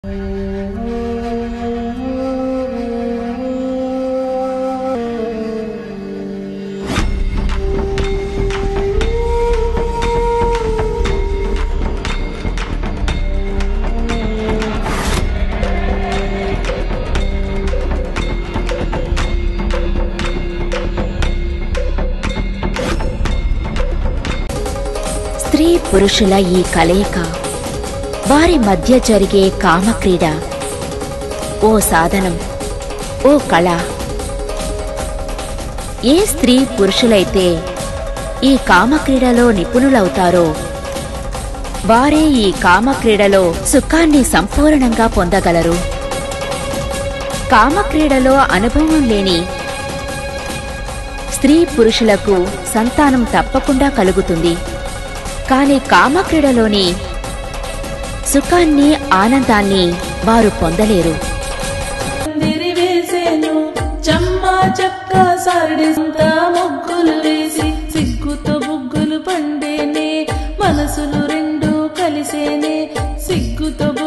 స్త్రీ పురుషుల ఈ కలయిక వారి మధ్య జరిగే కామక్రీడ ఓ సాధనం ఓ కళ ఏ స్త్రీ పురుషులైతే ఈ కామక్రీడలో నిపుణులవుతారో వారే ఈ కామక్రీడలో సుఖాన్ని సంపూర్ణంగా పొందగలరు కామక్రీడలో అనుభవం లేని స్త్రీ పురుషులకు సంతానం తప్పకుండా కలుగుతుంది కాని కామక్రీడలోని సుఖాన్ని ఆనందాన్ని వారు పొందలేరు పందిరి వేసేను చమ్మా చక్క సారడిసంతా ముగ్గులు వేసి సిగ్గుతో బుగ్గులు పండేనే మనసులు రెండు కలిసేనే సిగ్గుతో